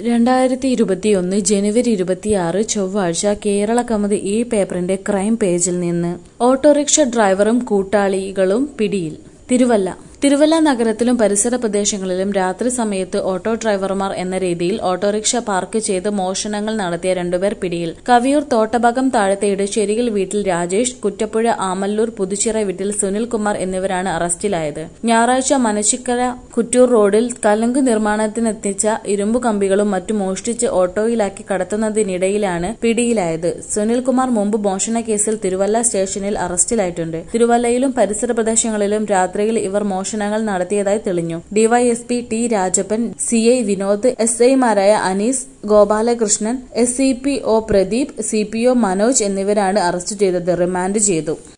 രണ്ടായിരത്തി ഇരുപത്തിയൊന്ന് ജനുവരി ഇരുപത്തിയാറ് ചൊവ്വാഴ്ച കേരള കൗമുദി ഈ പേപ്പറിന്റെ ക്രൈം പേജിൽ നിന്ന് ഓട്ടോറിക്ഷ ഡ്രൈവറും കൂട്ടാളികളും പിടിയിൽ തിരുവല്ല തിരുവല്ല നഗരത്തിലും പരിസര പ്രദേശങ്ങളിലും രാത്രി സമയത്ത് ഓട്ടോ ഡ്രൈവർമാർ എന്ന രീതിയിൽ ഓട്ടോറിക്ഷ പാർക്ക് ചെയ്ത് മോഷണങ്ങൾ നടത്തിയ രണ്ടുപേർ പിടിയിൽ കവിയൂർ തോട്ടഭാഗം താഴത്തെ ഇടശ്ശേരിയിൽ വീട്ടിൽ രാജേഷ് കുറ്റപ്പുഴ ആമല്ലൂർ പുതുച്ചിറ വീട്ടിൽ സുനിൽകുമാർ എന്നിവരാണ് അറസ്റ്റിലായത് ഞായറാഴ്ച മനശിക്കര കുറ്റൂർ റോഡിൽ കലുങ്ക് നിർമ്മാണത്തിനെത്തിച്ച ഇരുമ്പു കമ്പികളും മറ്റും മോഷ്ടിച്ച് ഓട്ടോയിലാക്കി കടത്തുന്നതിനിടയിലാണ് പിടിയിലായത് സുനിൽകുമാർ മുമ്പ് മോഷണ കേസിൽ തിരുവല്ല സ്റ്റേഷനിൽ അറസ്റ്റിലായിട്ടുണ്ട് തിരുവല്ലയിലും പരിസര പ്രദേശങ്ങളിലും രാത്രിയിൽ ഇവർ മോഷണങ്ങൾ നടത്തിയതായി തെളിഞ്ഞു DYSP T Rajappan C I Vinod S ഐമാരായ Anees Gopalakrishnan S C P O Pradeep C P O Manoj എന്നിവരാണ് അറസ്റ്റ് ചെയ്തത് റിമാൻഡ് ചെയ്തു